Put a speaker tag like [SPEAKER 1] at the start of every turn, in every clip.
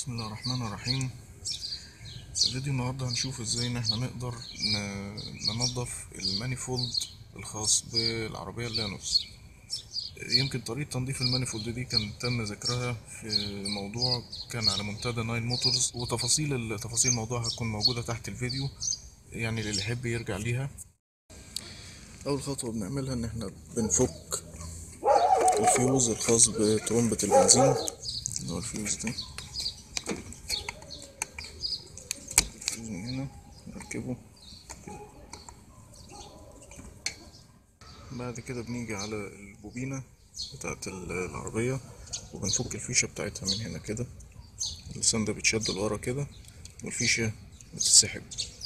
[SPEAKER 1] بسم الله الرحمن الرحيم فيديو النهاردة هنشوف ازاي ان احنا نقدر ن- ننظف المانيفولد الخاص بالعربية اللانوس يمكن طريقة تنظيف المانيفولد دي كان تم ذكرها في موضوع كان على منتدى ناين موتورز وتفاصيل تفاصيل الموضوع هتكون موجودة تحت الفيديو يعني اللي يحب يرجع ليها أول خطوة بنعملها إن احنا بنفك الفيوز الخاص بترمبة البنزين اللي هو الفيوز ده الفيوز من هنا نركبه كده. بعد كده بنيجي على البوبينة بتاعت ال- العربية وبنفك الفيشة بتاعتها من هنا كده اللسان ده بيتشد لورا كده والفيشة بتتسحب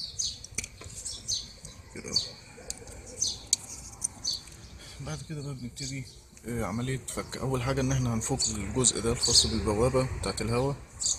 [SPEAKER 1] كده اهو. بعد كده بقى بنبتدي آه، عملية فك أول حاجة إن احنا هنفك الجزء ده الخاص بالبوابة بتاعت الهواء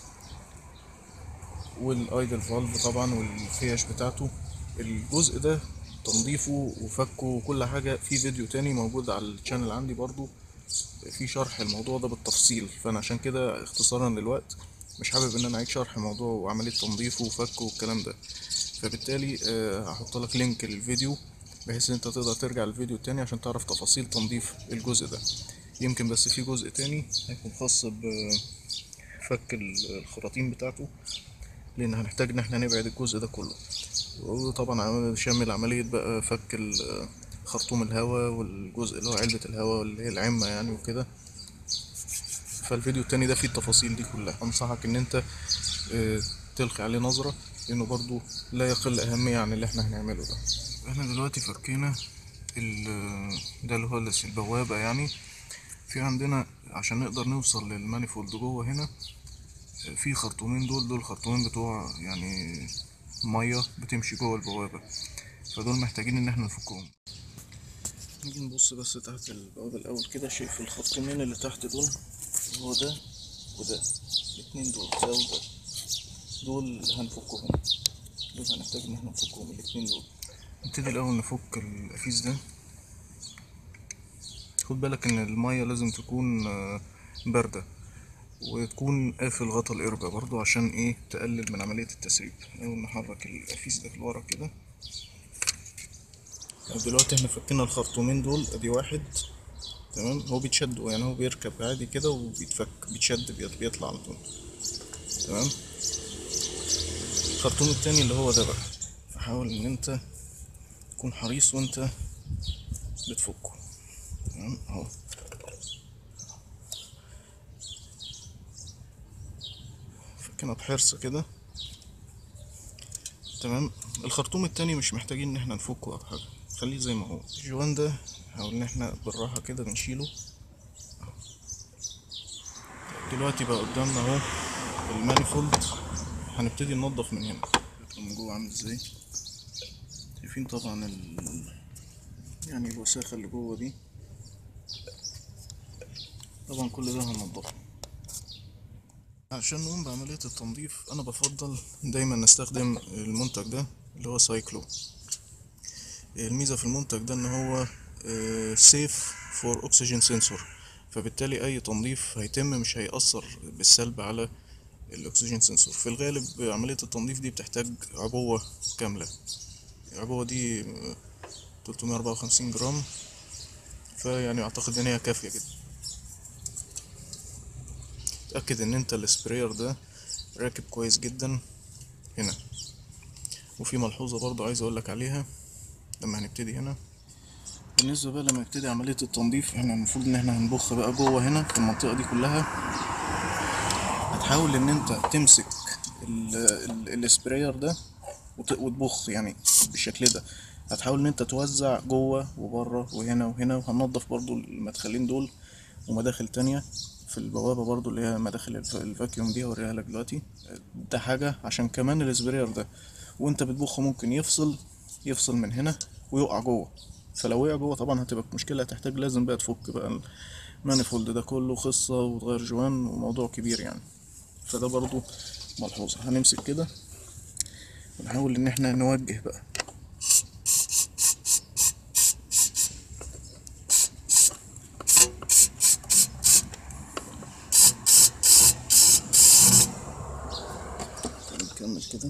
[SPEAKER 1] والايدل فالف طبعا والفيش بتاعته الجزء ده تنظيفه وفكه وكل حاجة في فيديو تاني موجود على الشانل عندي برضو في شرح الموضوع ده بالتفصيل فانا عشان كده اختصارا للوقت مش حابب ان انا اعيد شرح الموضوع وعملية تنظيفه وفكه والكلام ده فبالتالي آه، هحط لك لينك للفيديو بحيث ان انت تقدر ترجع للفيديو التاني عشان تعرف تفاصيل تنظيف الجزء ده يمكن بس في جزء تاني هيكون خاص بفك ال- الخراطيم بتاعته لان هنحتاج ان احنا نبعد الجزء ده كله وطبعا عمل- شامل عملية بقى فك ال- خرطوم الهواء والجزء اللي هو علبة الهواء اللي هي العمة يعني وكده فالفيديو التاني ده فيه التفاصيل دي كلها انصحك ان انت آه، تلقي عليه نظرة لانه برضو لا يقل اهمية عن اللي احنا هنعمله ده احنا دلوقتي فكينا ال- ده اللي هو لس- البوابة يعني في عندنا عشان نقدر نوصل للمانيفولد جوه هنا في خرطومين دول دول خرطومين بتوع يعني مية بتمشي جوه البوابة فدول محتاجين ان احنا نفكهم نيجي نبص بس تحت البوابة الأول كده شايف الخرطومين اللي تحت دول هو ده وده الاتنين دول ده وده دول هنفكهم دول هنحتاج ان احنا نفكهم الاتنين دول نبتدي الأول نفك القفيز ده خد بالك ان المية لازم تكون آه، باردة وتكون قافل غطا القربة برضو عشان ايه تقلل من عملية التسريب اول نحرك القفيز ده لورا كده دلوقتي احنا فكينا الخرطومين دول ادي واحد تمام هو بيتشد يعني هو بيركب عادي كده وبيتفك بيتشد بيط- بيطلع على طول تمام الخرطوم التاني اللي هو ده بقى فحاول ان انت تكون حريص وانت بتفكه تمام اهو فكنا بحرص كده تمام الخرطوم التاني مش محتاجين ان احنا نفكه او حاجه خليه زي ما هو الجوان ده حاول ان احنا بالراحه كده بنشيله دلوقتي بقى قدامنا اهو المانيفولد هنبتدي ننضف من هنا شكله من جوه عامل ازاي شايفين طبعا ال... يعني الوساخه اللي جوه دي طبعا كل ده هننضفه عشان نقوم بعملية التنظيف أنا بفضل دايما نستخدم المنتج ده اللي هو سايكلو الميزة في المنتج ده إن هو سيف فور أكسجين سنسور فبالتالي أي تنظيف هيتم مش هيأثر بالسلب على الأكسجين سنسور في الغالب عملية التنظيف دي بتحتاج عبوة كاملة العبوة دي آه، 354 جرام فيعني أعتقد إن هي كافية جدا اتأكد ان انت السبراير ده راكب كويس جدا هنا وفي ملحوظة برضو عايز اقولك عليها لما هنبتدي هنا بالنسبة بقى لما نبتدي عملية التنظيف احنا المفروض ان احنا هنبخ بقى جوه هنا في المنطقة دي كلها هتحاول ان انت تمسك ال- ال- السبراير ده وت- وتبخ يعني بالشكل ده هتحاول ان انت توزع جوه وبره وهنا وهنا وهننضف برضو المدخلين دول ومداخل تانية في البوابة برضو اللي هي مداخل الف- الفاكيوم دي هوريها لك دلوقتي ده حاجة عشان كمان السبراير ده وانت بتبخ ممكن يفصل يفصل من هنا ويقع جوه فلو وقع جوه طبعا هتبقى مشكلة هتحتاج لازم بقى تفك بقى المانيفولد ده كله قصة وتغير جوان وموضوع كبير يعني فده برضو ملحوظة هنمسك كده ونحاول ان احنا نوجه بقى نكمل كده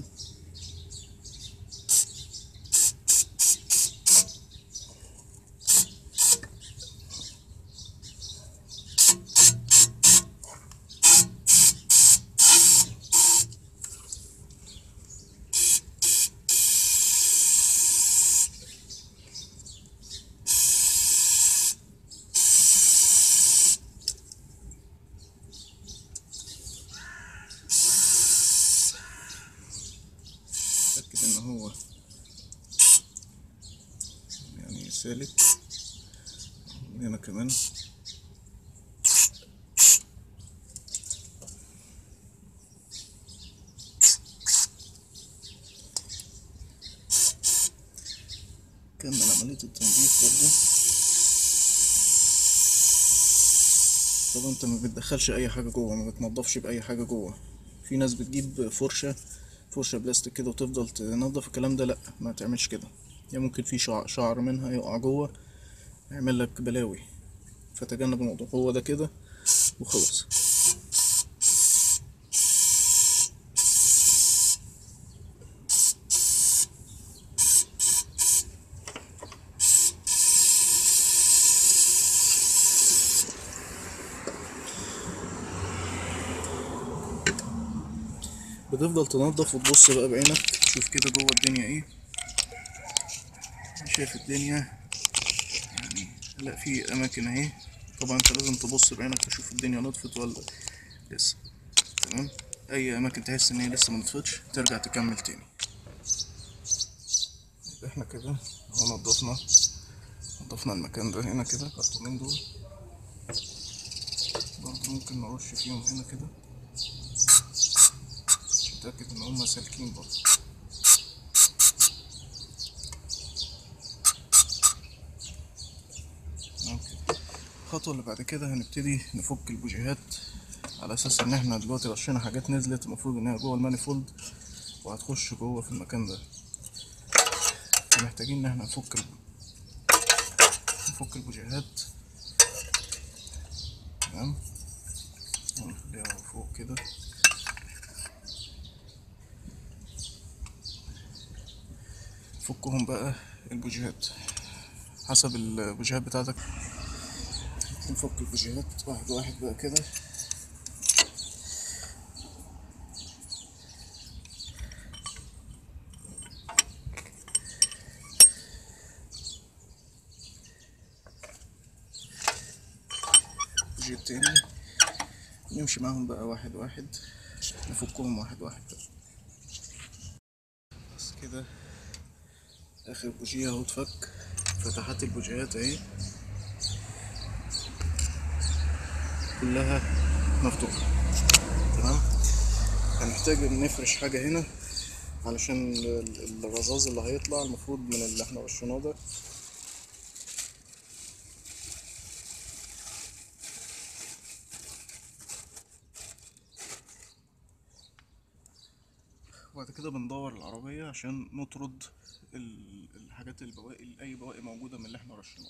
[SPEAKER 1] اتاكد ان هو يعني سالك هنا كمان كمل عملية التنظيف برضه طبعا انت ما بتدخلش اي حاجة جوه ما بتنضفش بأي حاجة جوه في ناس بتجيب فرشة فرشة بلاستيك كده وتفضل تنضف الكلام ده لأ ما تعملش كده يعني ممكن في شعر, شعر منها يقع جوه يعمل لك بلاوي فتجنب الموضوع هو ده كده وخلاص بتفضل تنضف وتبص بقى بعينك تشوف كده جوه الدنيا ايه شايف الدنيا يعني لا في اماكن اهي طبعا انت لازم تبص بعينك تشوف الدنيا نطفت ولا لسه تمام اي اماكن تحس ان هي لسه ما نطفتش ترجع تكمل تاني يبقى احنا كده اهو نضفنا نضفنا المكان ده هنا كده الكرتونين دول برضه ممكن نرش فيهم هنا كده عشان نتأكد ان هما سالكين برضه تمام كده. الخطوة اللي بعد كده هنبتدي نفك البوجيهات على اساس ان احنا دلوقتي رشينا حاجات نزلت المفروض ان هي جوه المانيفولد وهتخش جوه في المكان ده محتاجين ان احنا نفك ال... نفك البوجيهات تمام ونخليها فوق كده فكهم بقى البوجيهات حسب البوجيهات بتاعتك نفك البوجيهات واحد واحد بقى كده البوجيه التاني نمشي معاهم بقى واحد واحد نفكهم واحد واحد بقى بس كده اخر بوجيه اهو اتفك فتحات البوجيهات اهي كلها مفتوحة تمام هنحتاج نفرش حاجة هنا علشان ال- الرذاذ اللي هيطلع المفروض من اللي احنا رشيناه ده وبعد كده بندور العربية عشان نطرد ال- الحاجات البواقي أي بواقي موجودة من اللي احنا رشيناه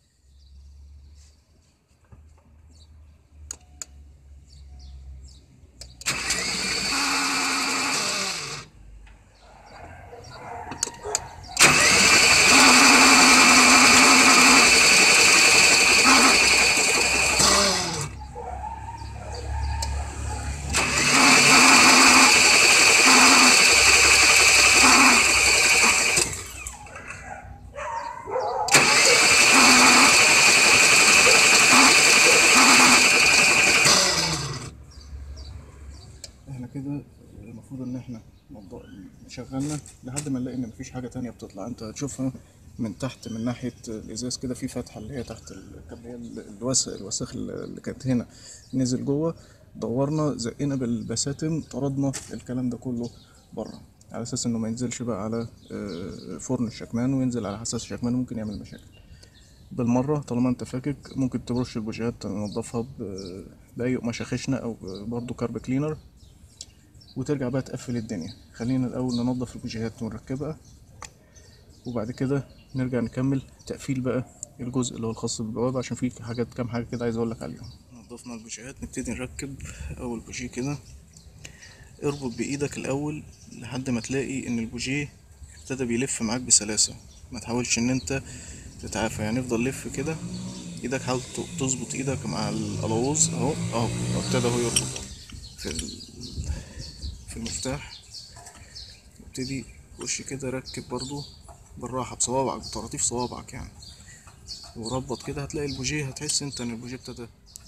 [SPEAKER 1] احنا كده المفروض ان احنا نض- شغلنا لحد ما نلاقي ان مفيش حاجة تانية بتطلع انت هتشوفها من تحت من ناحية الازاز كده في فتحة اللي هي تحت ال- اللي هي ال- الوسخ الوسخ اللي كانت هنا نزل جوه دورنا زقنا بالبساتم طردنا الكلام ده كله بره على اساس انه ما ينزلش بقى على آه، فرن الشكمان وينزل على حساس الشكمان ممكن يعمل مشاكل بالمرة طالما انت فاكك ممكن ترش البوجيهات تنضفها ب- بأي قماشة خشنة أو برضو كارب كلينر وترجع بقى تقفل الدنيا خلينا الأول ننضف البوجيهات ونركبها وبعد كده نرجع نكمل تقفيل بقى الجزء اللي هو الخاص بالبوابة عشان في حاجات كام حاجة كده عايز أقولك عليهم نضفنا البوجيهات نبتدي نركب أول بوجيه كده اربط بايدك الاول لحد ما تلاقي ان البوجيه ابتدى بيلف معاك بسلاسة ما تحاولش ان انت تتعافى يعني افضل لف كده ايدك حاول ت- تظبط ايدك مع القلاووز اهو اهو أهو ابتدى هو يربط في ال... في المفتاح ابتدي خش كده ركب برضو بالراحة بصوابعك بطراطيف صوابعك يعني وربط كده هتلاقي البوجيه هتحس انت ان البوجيه ابتدى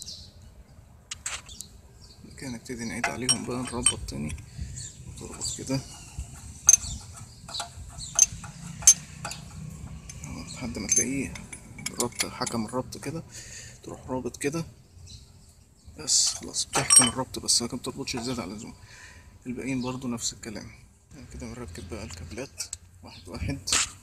[SPEAKER 1] كده نبتدي نعيد عليهم بقى نربط تاني تربط كده أهو لحد ما تلاقيه الربط حكم الربط كده تروح رابط كده بس خلاص بتحكم الربط بس ما بتربطش زيادة على اللزوم الباقيين برضو نفس الكلام يعني كده بنركب بقى الكابلات واحد واحد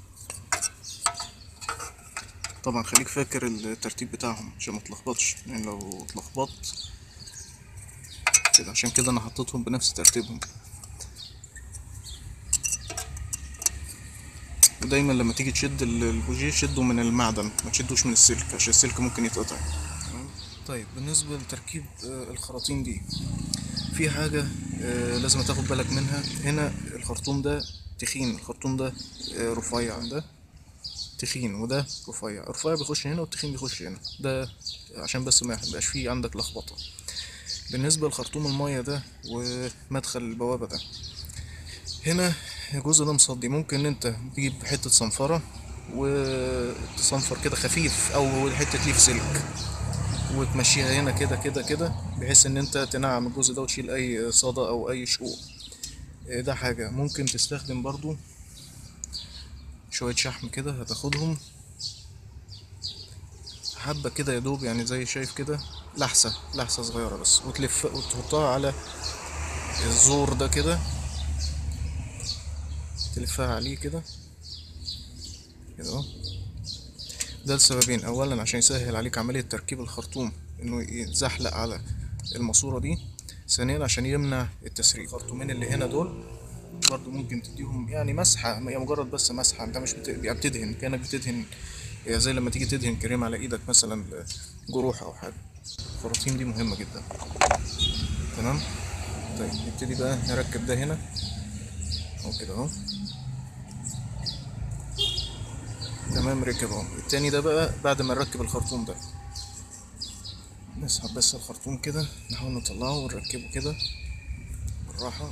[SPEAKER 1] طبعا خليك فاكر الترتيب بتاعهم عشان ما تلخبطش لان لو اتلخبطت كده عشان كده انا حطيتهم بنفس ترتيبهم ودايما لما تيجي تشد ال- البوجيه شده من المعدن ما تشدوش من السلك عشان السلك ممكن يتقطع تمام؟ طيب بالنسبة لتركيب آه، الخراطيم دي في حاجة آه، لازم تاخد بالك منها هنا الخرطوم ده تخين الخرطوم ده آه، رفيع ده تخين وده رفيع الرفيع بيخش هنا والتخين بيخش هنا ده عشان بس ما يبقاش فيه عندك لخبطة بالنسبة لخرطوم المية ده ومدخل البوابة ده هنا الجزء ده مصدي ممكن ان انت تجيب حتة صنفرة وتصنفر كده خفيف او حتة ليف سلك وتمشيها هنا كده كده كده بحيث ان انت تنعم الجزء ده وتشيل اي صدى او اي شقوق إيه ده حاجة ممكن تستخدم برضو شوية شحم كده هتاخدهم حبة كده يا دوب يعني زي شايف كده لحسة لحسة صغيرة بس وتلف وتحطها على الزور ده كده تلفها عليه كده كده اهو ده لسببين اولا عشان يسهل عليك عملية تركيب الخرطوم انه يتزحلق على الماسورة دي ثانيا عشان يمنع التسريب الخرطومين اللي هنا دول برضو ممكن تديهم يعني مسحة هي مجرد بس مسحة انت مش بت... يعني بتدهن كأنك بتدهن هي زي لما تيجي تدهن كريم على ايدك مثلا جروح او حاجة الخراطيم دي مهمة جدا تمام طيب نبتدي بقى نركب ده هنا اهو كده اهو تمام ركب اهو التاني ده بقى بعد ما نركب الخرطوم ده نسحب بس الخرطوم كده نحاول نطلعه ونركبه كده بالراحة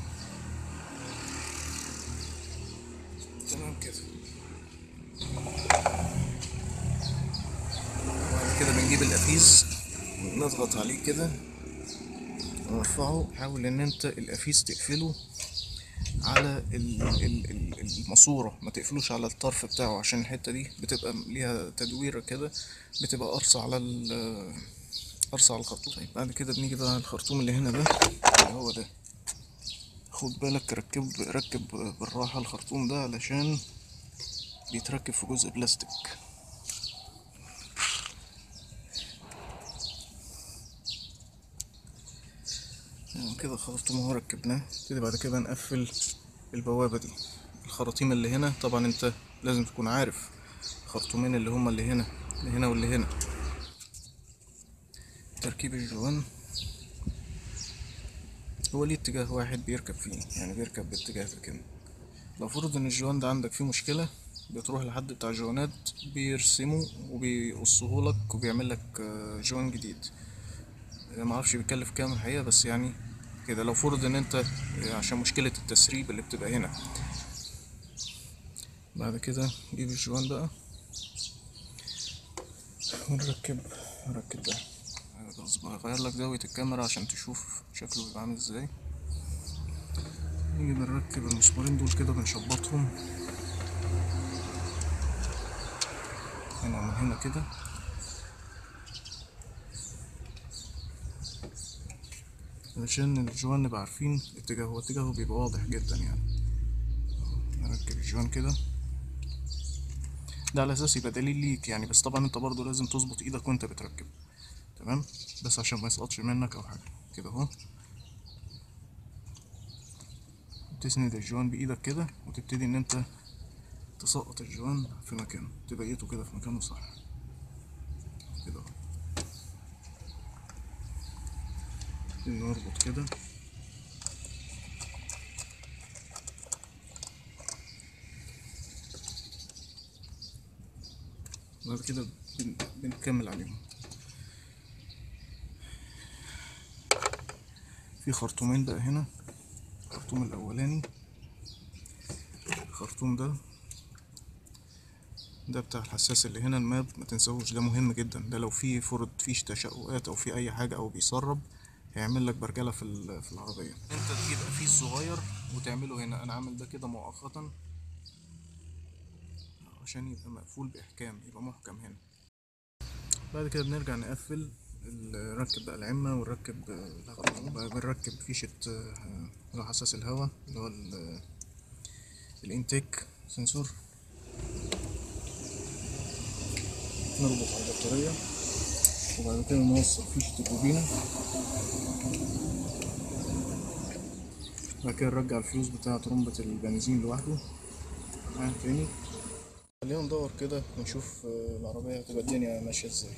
[SPEAKER 1] تمام كده وبعد كده بنجيب القفيز نضغط عليه كده ونرفعه حاول ان انت القفيز تقفله على ال- ال- ال- الماسورة ما تقفلوش على الطرف بتاعه عشان الحتة دي بتبقى ليها تدويرة كده بتبقى قرصة على ال قرصة على الخرطوم طيب بعد كده بنيجي بقى على الخرطوم اللي هنا ده اللي هو ده خد بالك ركب ركب بالراحة الخرطوم ده علشان بيتركب في جزء بلاستيك تمام كده خرطوم اهو ركبناه نبتدي بعد كده نقفل البوابة دي الخراطيم اللي هنا طبعا انت لازم تكون عارف الخرطومين اللي هما اللي هنا اللي هنا واللي هنا تركيب الجوان هو ليه اتجاه واحد بيركب فيه يعني بيركب باتجاه ده كده لو فرض ان الجوان ده عندك فيه مشكلة بتروح لحد بتاع جوانات بيرسمه وبيقصهولك وبيعمل لك آه، جوان جديد ما اعرفش بيكلف كام الحقيقة بس يعني كده لو فرض ان انت عشان مشكلة التسريب اللي بتبقى هنا بعد كده نجيب الجوان بقى ونركب نركب ده غصب هغير لك زاوية الكاميرا عشان تشوف شكله بيبقى عامل ازاي نيجي بنركب المسمارين دول كده بنشبطهم هنا من هنا كده علشان الجوان نبقى عارفين اتجاهه اتجاهه بيبقى واضح جدا يعني نركب الجوان كده ده على اساس يبقى دليل ليك يعني بس طبعا انت برضو لازم تظبط ايدك وانت بتركب تمام بس عشان ما يسقطش منك او حاجه كده اهو تسند الجوان بايدك كده وتبتدي ان انت تسقط الجوان في مكانه تبيته كده في مكانه صح كده اهو نربط كده بعد كده بن- بنكمل عليهم في خرطومين بقى هنا الخرطوم الاولاني الخرطوم ده ده بتاع الحساس اللي هنا الماب ما تنساهوش ده مهم جدا ده لو في فرض فيش تشققات او في اي حاجه او بيسرب هيعمل لك برجله في ال- في العربيه انت تجيب فيش صغير وتعمله هنا انا عامل ده كده مؤقتا عشان يبقى مقفول باحكام يبقى محكم هنا بعد كده بنرجع نقفل ال- نركب بقى العمة ونركب آه، بقى بنركب فيشة آه، اللي هو حساس الهواء اللي هو ال- الانتيك سنسور نربط على البطارية وبعد كده نوصل فيشة البوبينة بعد كده نرجع الفيوز بتاع ترمبة البنزين لوحده معانا تاني خلينا ندور كده ونشوف آه، العربية هتبقى الدنيا ماشية ازاي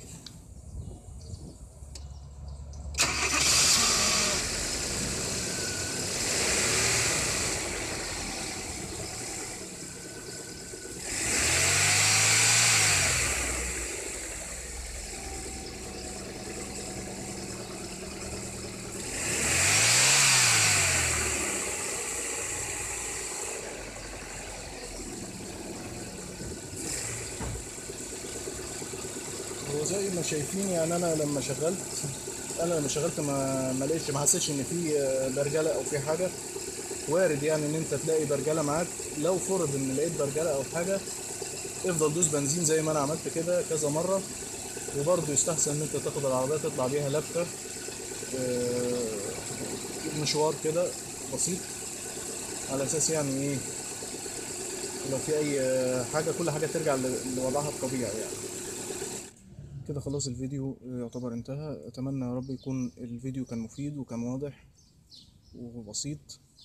[SPEAKER 1] هو زي ما شايفين يعني انا لما شغلت انا لما شغلت ما ما لقيتش ما حسيتش ان في آه، برجله او في حاجه وارد يعني ان انت تلاقي برجله معاك لو فرض ان لقيت برجله او حاجه افضل دوس بنزين زي ما انا عملت كده كذا مره وبرضه يستحسن ان انت تاخد العربيه تطلع بيها لفه آه، مشوار كده بسيط على اساس يعني ايه لو في اي آه، حاجه كل حاجه ترجع ل- لوضعها الطبيعي يعني كده خلاص الفيديو يعتبر انتهى اتمنى يا رب يكون الفيديو كان مفيد وكان واضح وبسيط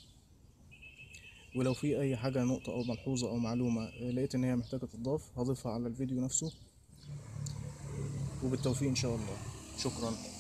[SPEAKER 1] ولو في اي حاجة نقطة او ملحوظة او معلومة لقيت ان هي محتاجة تضاف هضيفها على الفيديو نفسه وبالتوفيق ان شاء الله شكرا